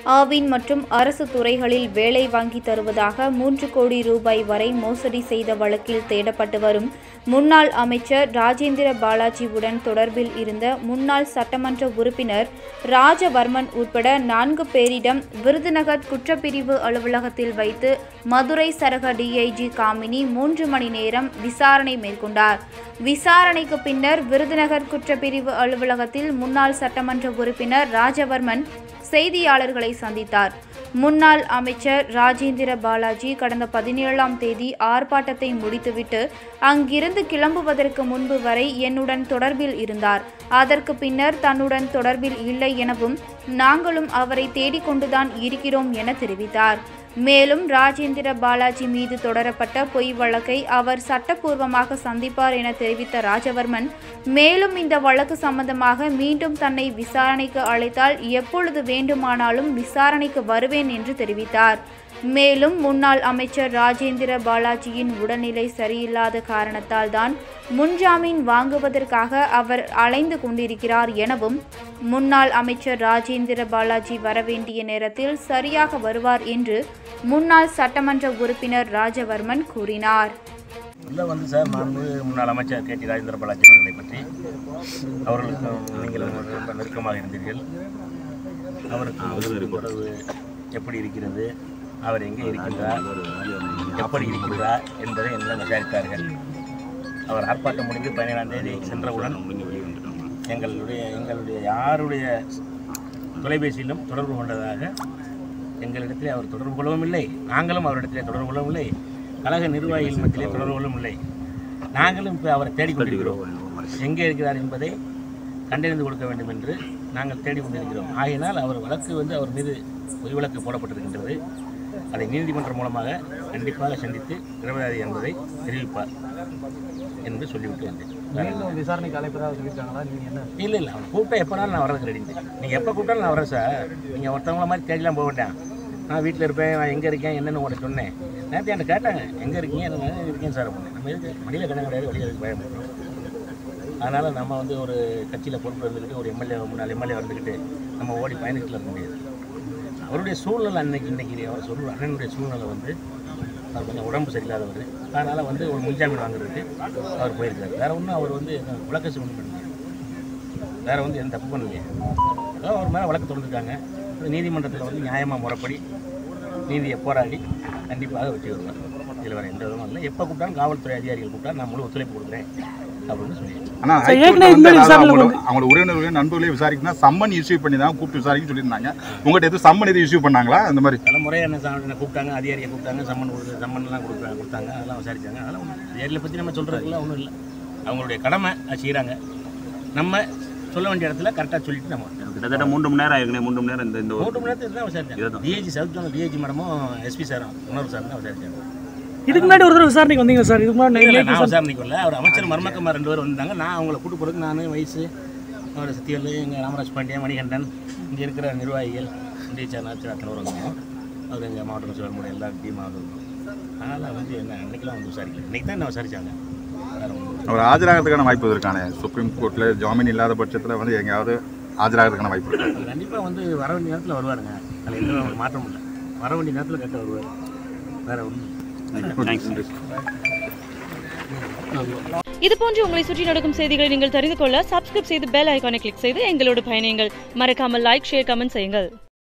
ஆவின் மற்றும் அரசு துறைகளில் வேலை வாங்கி தருவதாக மூன்று கோடி ரூபாய் வரை மோசடி செய்த வழக்கில் தேடப்பட்டு வரும் முன்னாள் அமைச்சர் ராஜேந்திர பாலாஜியுடன் தொடர்பில் இருந்த முன்னாள் சட்டமன்ற உறுப்பினர் ராஜவர்மன் உட்பட நான்கு பேரிடம் விருதுநகர் குற்றப்பிரிவு அலுவலகத்தில் வைத்து மதுரை சரக டிஐஜி காமினி மூன்று மணி நேரம் விசாரணை மேற்கொண்டார் விசாரணைக்கு பின்னர் விருதுநகர் குற்றப்பிரிவு அலுவலகத்தில் முன்னாள் சட்டமன்ற உறுப்பினர் ராஜவர்மன் செய்தியாளர்களை சந்தித்தார் முன்னாள் அமைச்சர் ராஜேந்திர பாலாஜி கடந்த பதினேழாம் தேதி ஆர்ப்பாட்டத்தை முடித்துவிட்டு அங்கிருந்து கிளம்புவதற்கு முன்பு வரை என்னுடன் தொடர்பில் இருந்தார் அதற்கு பின்னர் தன்னுடன் தொடர்பில் இல்லை எனவும் நாங்களும் அவரை தேடிக்கொண்டுதான் இருக்கிறோம் என தெரிவித்தார் மேலும் ராஜேந்திர பாலாஜி மீது தொடரப்பட்ட பொய் வழக்கை அவர் சட்டப்பூர்வமாக சந்திப்பார் என தெரிவித்த ராஜவர்மன் மேலும் இந்த வழக்கு சம்பந்தமாக மீண்டும் தன்னை விசாரணைக்கு அழைத்தால் எப்பொழுது வேண்டுமானாலும் விசாரணைக்கு வருவேன் என்று தெரிவித்தார் மேலும் முன்னாள் அமைச்சர் ராஜேந்திர பாலாஜியின் உடல்நிலை சரியில்லாத காரணத்தால் தான் முன்ஜாமீன் வாங்குவதற்காக அவர் அலைந்து கொண்டிருக்கிறார் எனவும் முன்னாள் அமைச்சர் ராஜேந்திர பாலாஜி வரவேண்டிய நேரத்தில் சரியாக வருவார் என்று முன்னாள் சட்டமன்ற உறுப்பினர் ராஜவர்மன் கூறினார் இல்லை வந்து சார் நான் வந்து முன்னாள் அமைச்சர் கே டி ராஜேந்திர பாலாஜி அவர்களை பற்றி அவர்களுக்கு நீங்கள் ரொம்ப நெருக்கமாக இருந்தீர்கள் அவருக்கு உங்களுக்கு உறவு எப்படி இருக்கிறது அவர் எங்கே இருக்கின்றார் எப்படி இருக்கின்றார் என்பதை என்னிடம் விசாரித்தார்கள் அவர் ஆர்ப்பாட்டம் முடிந்து பதினேழாம் தேதி சென்றவுடன் எங்களுடைய எங்களுடைய யாருடைய தொலைபேசியிலும் தொடர்பு கொண்டதாக எங்களிடத்திலே அவர் தொடர்பு கொள்ளவும் இல்லை நாங்களும் அவரிடத்திலே தொடர்பு கொள்ளவும் இல்லை கழக நிர்வாகிகள் மத்தியிலே தொடர்பு கொள்ளவும் இல்லை நாங்களும் இப்போ அவரை தேடிக்கொண்டிருக்கிறோம் எங்கே இருக்கிறார் என்பதை கண்டறிந்து கொடுக்க வேண்டும் என்று நாங்கள் தேடிக்கொண்டிருக்கிறோம் ஆகையினால் அவர் வழக்கு வந்து அவர் மீது பொய் வழக்கு போடப்பட்டிருக்கின்றது அதை நீதிமன்றம் மூலமாக கண்டிப்பாக சந்தித்து நிரபராதி என்பதை தெரிவிப்பார் என்று சொல்லிவிட்டு வந்தேன் வேற என்ன? மீண்டும் விசாரணைக்கு அழைப்பதாக சொல்லியிருக்காங்களா நீங்கள் என்ன இல்லை இல்லை அவன் கூப்பிட்டா எப்போனாலும் நான் வரதுக்கு ரெடி நீங்கள் எப்போ கூப்பிட்டாலும் நான் வரேன் சார் நீங்கள் ஒருத்தவங்கள மாதிரி தேடிலாம் போக வேண்டாம் நான் வீட்டில் இருப்பேன் நான் எங்கே இருக்கேன் என்னென்னு உங்கள்கிட்ட சொன்னேன் நேற்று என்கிட்ட கேட்டாங்க எங்கே இருக்கீங்க என்ன நான் இருக்கேன் சார் அப்படின்னு நம்ம இருக்கு மடியில் கண்ண கிடையாது வெளியே இருக்கு பயம் அதனால் நம்ம வந்து ஒரு கட்சியில் பொறுப்பு இருந்துக்கிட்டு ஒரு எம்எல்ஏ முன்னாள் எம்எல்ஏ வந்துக்கிட்டு நம்ம ஓடி பயணிக்கிட்டு இருக்க முடியாது அவருடைய சூழ்நிலை அன்னைக்கு இன்னைக்கு அவர் சொல்ற அண்ணனுடைய சூழ்நிலை வந்து அவர் கொஞ்சம் உடம்பு சரியில்லாதவர் அதனால் வந்து ஒரு முன்ஜாமீன் வாங்குறதுக்கு அவர் போயிருக்காரு வேற ஒன்றும் அவர் வந்து விளக்கசி ஒன்றும் பண்ணல வேற வந்து எந்த தப்பு பண்ணலையே ஏதோ அவர் மேலே வழக்கு தொடர்ந்துருக்காங்க நீதிமன்றத்தில் வந்து நியாயமாக முறைப்படி நீதியை போராடி கண்டிப்பாக வெற்றி வருவார் இதில் வேறு எந்த விதமும் இல்லை எப்போ கூப்பிட்டாலும் காவல்துறை அதிகாரிகள் கூப்பிட்டா நான் முழு ஒத்துழைப்பு கொடுக்குறேன் அப்படின்னு சொல்லி ஆனா சார், ஹைகோர்ட்ல ஏற்கனவே வந்து இந்த மாதிரி அதாவது விசாரணைல அவங்களோட அவங்களோட உறவினர்களையும் நண்பர்களையும் விசாரிக்கணும் சம்மன் இஷ்யூ பண்ணி தான் கூப்பிட்டு விசாரிக்க சொல்லியிருந்தாங்க உங்கள்கிட்ட எதுவும் சம்மன் எதுவும் இஷ்யூ பண்ணாங்களா அந்த மாதிரி அதெல்லாம் முறையாக என்ன சா- என்ன கூப்பிட்டாங்க அதிகாரியை கூப்பிட்டாங்க சம்மன் கொடுத்து சம்மன்லாம் கொடுத்தாங்க கொடுத்தாங்க அதெல்லாம் விசாரிச்சாங்க அதெல்லாம் ஒண்ணும் அதிகாரிகளை பற்றி நம்ம சொல்கிறதுக்குலாம் ஒன்றும் இல்லை அவங்களுடைய கடமை அது செய்கிறாங்க நம்ம சொல்ல வேண்டிய இடத்துல கரெக்டாக சொல்லிட்டு நம்ம வரணும். கிட்டத்தட்ட மூன்று மணி நேரம் ஆகுங்க மூன்று மணி நேரம் இந்த இந்த ஒரு மூன்று மணி நேரத்துக்கு தான் விசாரிச்சாங்க இதுதான். டிஏஜி சவுத் ஜோன் டிஏஜி மேடமும் எஸ்பி சாரும் உணர்வு சார் தான் விசாரிச்சாங்க இதுக்கு முன்னாடி ஒரு தடவை விசாரணைக்கு வந்தீங்களா சார் இதுக்கு முன்னாடி இல்லை நேர்ல நான் விசாரணைக்கு வரல அவர் அமைச்சர் மர்மக்கம்மா ரெண்டு பேரும் வந்தாங்க நான் அவங்கள கூட்டு போகிறதுக்கு நான் வயசு அவர் சத்தியல் எங்கள் ராமராஜ் பாண்டியன் மணிகண்டன் இங்கே இருக்கிற நிர்வாகிகள் டீச்சர் நாச்சர் அத்தனை பேர் வந்தாங்க அவர் எங்கள் மாவட்ட கட்சியில் முடியும் எல்லா டீமாக வந்து அதனால் வந்து என்ன அன்னைக்கெல்லாம் வந்து விசாரிக்கல இன்னைக்கு தான் என்ன விசாரிச்சாங்க வேற ஒன்றும் அவர் ஆஜராகிறதுக்கான வாய்ப்பு இருக்கானே சுப்ரீம் கோர்ட்ல ஜாமீன் இல்லாத பட்சத்தில் வந்து எங்கேயாவது ஆஜராகிறதுக்கான வாய்ப்பு இருக்கு கண்டிப்பாக வந்து வர வேண்டிய நேரத்தில் வருவாருங்க அதில் எந்த ஒரு மாற்றம் இல்லை வர வேண்டிய நேரத்தில் கரெக்டாக வருவார் வேற ஒன்றும் தேங்க்ஸ் இது போன்று உங்களை சுற்றி நடக்கும் செய்திகளை நீங்கள் தெரிந்து கொள்ள சப்ஸ்கிரைப் செய்து பெல் ஐகானை கிளிக் செய்து எங்களோடு பயணியுங்கள் மறக்காமல் லைக் ஷேர் கமெண்ட் செய்யுங்கள்